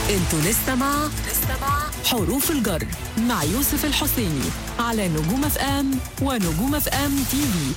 انتوا لسه مع حروف الجر مع يوسف الحسيني على نجوم اف ام ونجوم اف ام تي في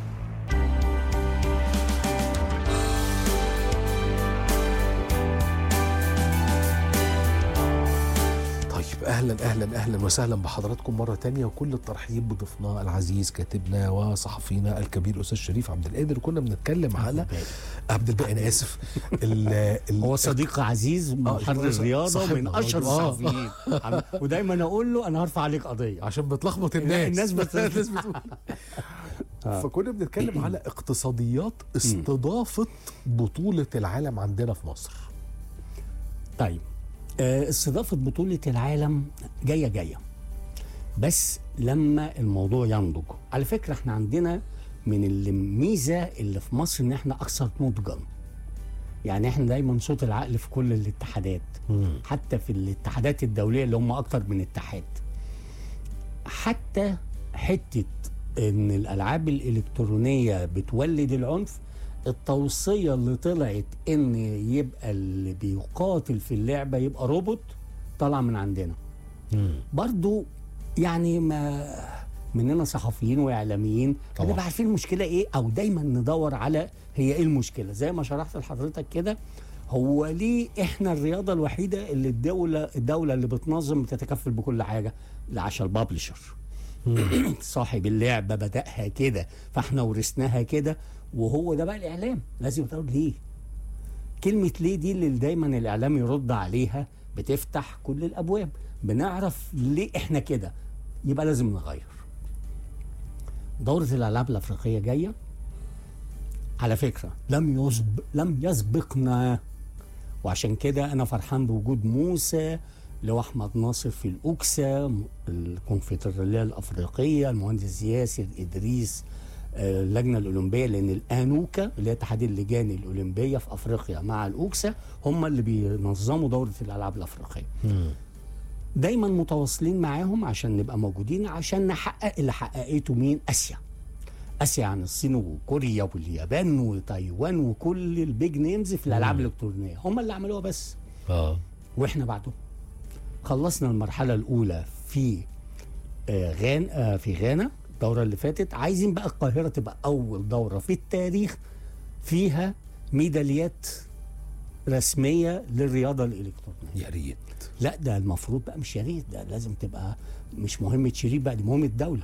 طيب اهلا اهلا اهلا وسهلا بحضراتكم مره تانية وكل الترحيب بضيفنا العزيز كاتبنا وصحفينا الكبير استاذ شريف عبد القادر كنا بنتكلم على عبد الباقي انا اسف ال ال هو صديق عزيز محرر صح- رياضه ومن صاحبنا اشهر آه. الصحفيين ودايما اقول له انا هرفع عليك قضيه عشان بتلخبط الناس الناس بت- الناس بتقول فكنا بنتكلم على اقتصاديات استضافه بطوله العالم عندنا في مصر طيب آه، استضافه بطوله العالم جايه جايه بس لما الموضوع ينضج على فكره احنا عندنا من الميزه اللي في مصر ان احنا اكثر نضجا يعني احنا دايما صوت العقل في كل الاتحادات حتى في الاتحادات الدوليه اللي هم اكتر من اتحاد حتى حته ان الالعاب الالكترونيه بتولد العنف التوصيه اللي طلعت ان يبقى اللي بيقاتل في اللعبه يبقى روبوت طالعه من عندنا برضو يعني ما مننا صحفيين واعلاميين طبعا. هنبقى عارفين المشكله ايه او دايما ندور على هي ايه المشكله زي ما شرحت لحضرتك كده هو ليه احنا الرياضه الوحيده اللي الدوله الدوله اللي بتنظم بتتكفل بكل حاجه لا عشان البابلشر صاحب اللعبه بداها كده فاحنا ورثناها كده وهو ده بقى الاعلام لازم تقول ليه كلمه ليه دي اللي دايما الاعلام يرد عليها بتفتح كل الابواب بنعرف ليه احنا كده يبقى لازم نغير دورة الألعاب الأفريقية جاية على فكرة لم يسبق لم يسبقنا وعشان كده أنا فرحان بوجود موسى لو أحمد ناصر في الأوكسا م- الكونفدرالية الأفريقية المهندس ياسر إدريس آه، اللجنة الأولمبية لأن الأنوكا اللي هي اتحاد اللجان الأولمبية في أفريقيا مع الأوكسا هم اللي بينظموا دورة الألعاب الأفريقية دايما متواصلين معاهم عشان نبقى موجودين عشان نحقق اللي حققته مين اسيا اسيا عن الصين وكوريا واليابان وتايوان وكل البيج نيمز في الالعاب الالكترونيه هم اللي عملوها بس اه واحنا بعدهم خلصنا المرحله الاولى في آه، غان آه، في غانا الدوره اللي فاتت عايزين بقى القاهره تبقى اول دوره في التاريخ فيها ميداليات رسميه للرياضه الالكترونيه يا ريت لا ده المفروض بقى مش يا ريت ده لازم تبقى مش مهمه شريف بقى دي مهمه دوله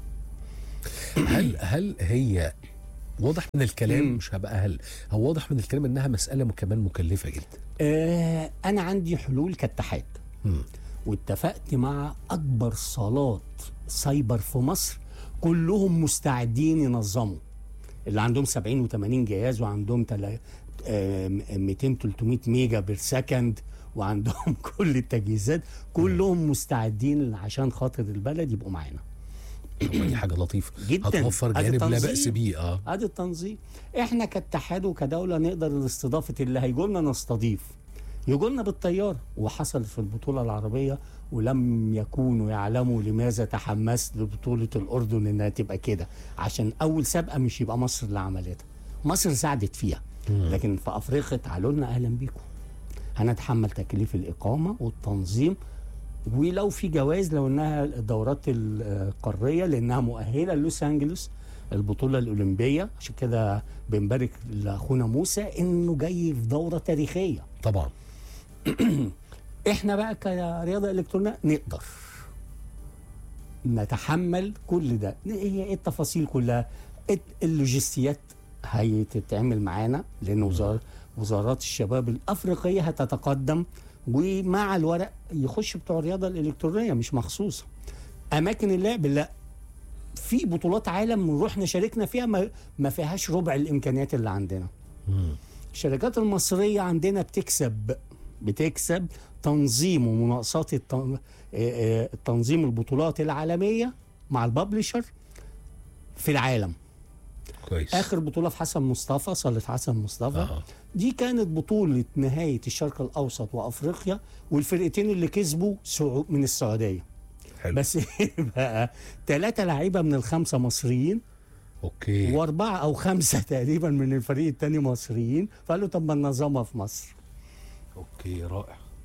هل هل هي واضح من الكلام مش هبقى هل هو واضح من الكلام انها مساله كمان مكلفه جدا آه انا عندي حلول كاتحاد مم. واتفقت مع اكبر صالات سايبر في مصر كلهم مستعدين ينظموا اللي عندهم 70 و80 جهاز وعندهم تلا- آه، 200 300 ميجا بير سكند وعندهم كل التجهيزات كلهم مستعدين عشان خاطر البلد يبقوا معانا دي حاجه لطيفه جدا. هتوفر هذا جانب لا تنظيم. باس به اه ادي التنظيم احنا كاتحاد وكدوله نقدر استضافه اللي هيجولنا نستضيف يجولنا بالطياره وحصلت في البطوله العربيه ولم يكونوا يعلموا لماذا تحمست لبطوله الاردن انها تبقى كده عشان اول سابقه مش يبقى مصر اللي عملتها مصر ساعدت فيها لكن في افريقيا تعالوا لنا اهلا بيكم هنتحمل تكليف الاقامه والتنظيم ولو في جواز لو انها الدورات القاريه لانها مؤهله لوس انجلوس البطوله الاولمبيه عشان كده بنبارك لاخونا موسى انه جاي في دوره تاريخيه طبعا احنا بقى كرياضه الكترونيه نقدر نتحمل كل ده هي ايه التفاصيل كلها إيه اللوجستيات هتتعمل معانا لان وزاره وزارات الشباب الافريقيه هتتقدم ومع الورق يخش بتوع الرياضه الالكترونيه مش مخصوصه اماكن اللعب لا في بطولات عالم رحنا شاركنا فيها ما, ما فيهاش ربع الامكانيات اللي عندنا الشركات المصريه عندنا بتكسب بتكسب تنظيم ومناقصات التن- آه، آه، تنظيم البطولات العالميه مع الببلشر في العالم كويس اخر بطوله في حسن مصطفى صاله حسن مصطفى آه. دي كانت بطوله نهايه الشرق الاوسط وافريقيا والفرقتين اللي كسبوا سعو- من السعوديه حلو بس بقى ثلاثه لعيبه من الخمسه مصريين اوكي واربعه او خمسه تقريبا من الفريق الثاني مصريين فقالوا طب ما ننظمها في مصر اوكي رائع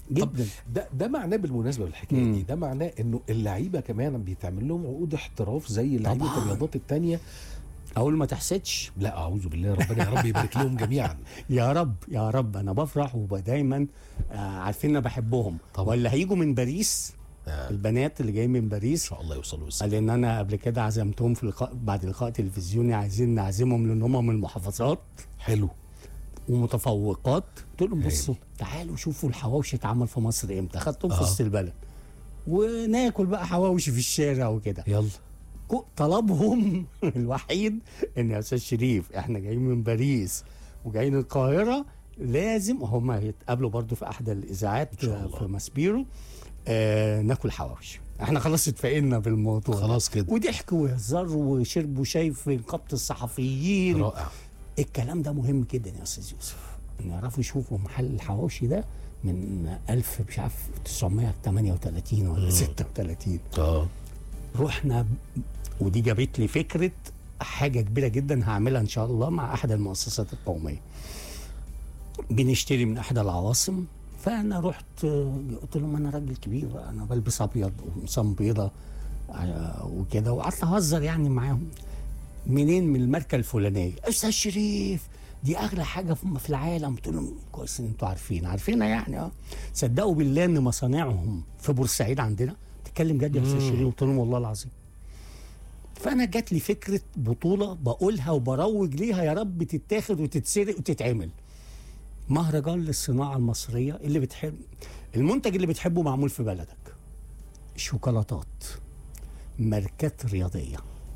جدا ده ده معناه بالمناسبه بالحكايه مم. دي ده معناه انه اللعيبه كمان بيتعمل لهم عقود احتراف زي لعيبه طبعاً. الرياضات التانية اقول ما تحسدش لا اعوذ بالله ربنا يا رب يبارك لهم جميعا يا رب يا رب انا بفرح وبقى دايما آه، عارفين انا بحبهم طبعا. ولا هيجوا من باريس آه. البنات اللي جايين من ان باريس شاء الله يوصلوا بالسلامه لان انا قبل كده عزمتهم في لقاء بعد لقاء تلفزيوني عايزين نعزمهم لان هم من المحافظات حلو ومتفوقات قلت لهم هايل. بصوا تعالوا شوفوا الحواوشي اتعمل في مصر امتى خدتهم في آه. وسط البلد وناكل بقى حواوشي في الشارع وكده يلا كو- طلبهم الوحيد ان يا استاذ شريف احنا جايين من باريس وجايين القاهره لازم هم هيتقابلوا برضو في احدى الاذاعات شاء الله. في ماسبيرو آه ناكل حواوشي احنا خلاص اتفقنا بالموضوع ده. خلاص كده وضحكوا وهزروا وشربوا شاي في نقابه الصحفيين رائع الكلام ده مهم جدا يا استاذ يوسف ان يعرفوا يشوفوا محل الحواوشي ده من 1000 مش عارف 938 ولا 36 اه رحنا ب- ودي جابت لي فكره حاجه كبيره جدا هعملها ان شاء الله مع احد المؤسسات القوميه بنشتري من احدى العواصم فانا رحت آه، قلت لهم انا راجل كبير بقى، انا بلبس ابيض وقمصان بيضه آه، وكده وقعدت اهزر يعني معاهم منين من الماركه الفلانيه استاذ شريف دي اغلى حاجه في في العالم قلت لهم كويس ان انتوا عارفين عارفينها يعني اه صدقوا بالله ان مصانعهم في بورسعيد عندنا تتكلم جد يا استاذ شريف قلت لهم والله العظيم فانا جات لي فكره بطوله بقولها وبروج ليها يا رب تتاخد وتتسرق وتتعمل مهرجان للصناعه المصريه اللي بتحب المنتج اللي بتحبه معمول في بلدك شوكولاتات ماركات رياضيه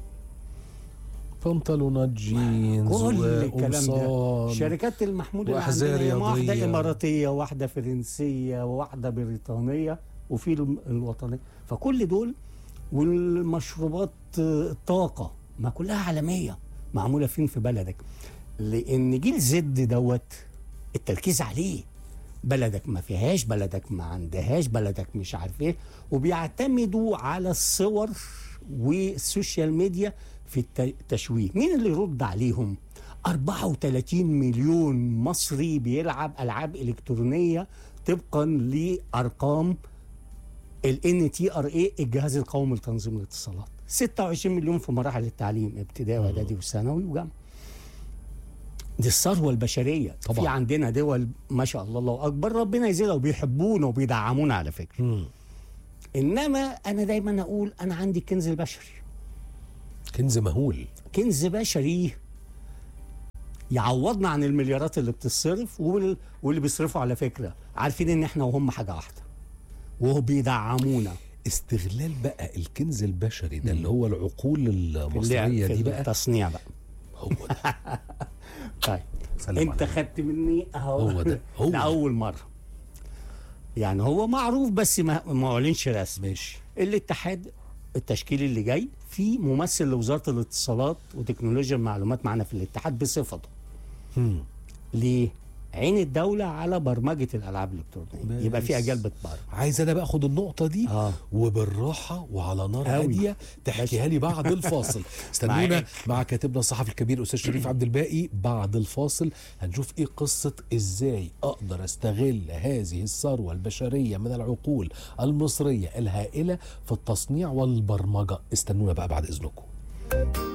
بنطلونات جينز كل الكلام ده وقمصان شركات المحمول اللي وأحذية عندنا ياما واحده رياضية. اماراتيه واحده فرنسيه وواحده بريطانيه وفي الم- الوطنيه فكل دول والمشروبات آه، الطاقه ما كلها عالميه معموله فين في بلدك لان جيل زد دوت التركيز عليه بلدك ما فيهاش بلدك ما عندهاش بلدك مش عارف ايه وبيعتمدوا على الصور والسوشيال ميديا في الت- التشويه مين اللي يرد عليهم 34 مليون مصري بيلعب العاب الكترونيه طبقا لارقام ال ان تي ار اي الجهاز القومي لتنظيم الاتصالات 26 مليون في مراحل التعليم ابتدائي واعدادي وثانوي وجامعه دي الثروه البشريه طبعا. في عندنا دول ما شاء الله الله اكبر ربنا يزيدها وبيحبونا وبيدعمونا على فكره مم. انما انا دايما اقول انا عندي الكنز البشري كنز مهول كنز بشري يعوضنا عن المليارات اللي بتصرف وال- واللي بيصرفوا على فكره عارفين ان احنا وهم حاجه واحده وبيدعمونا استغلال بقى الكنز البشري ده اللي هو العقول في اللعب المصريه في دي بقى التصنيع بقى هو ده طيب سلم انت عليك. خدت مني اهو هو ده، هو ده. لاول مره يعني هو معروف بس ما ما اعلنش رسمي ماشي الاتحاد التشكيلي اللي جاي في ممثل لوزاره الاتصالات وتكنولوجيا المعلومات معنا في الاتحاد بصفته مم. ليه؟ عين الدولة على برمجة الألعاب الإلكترونية بس. يبقى في أجيال بتبرمج عايز انا بقى اخد النقطه دي آه. وبالراحه وعلى نار أوي. هاديه تحكيها لي بعد الفاصل استنونا معاك. مع كاتبنا الصحفي الكبير استاذ شريف عبد الباقي بعد الفاصل هنشوف ايه قصه ازاي اقدر استغل هذه الثروه البشريه من العقول المصريه الهائله في التصنيع والبرمجه استنونا بقى بعد اذنكم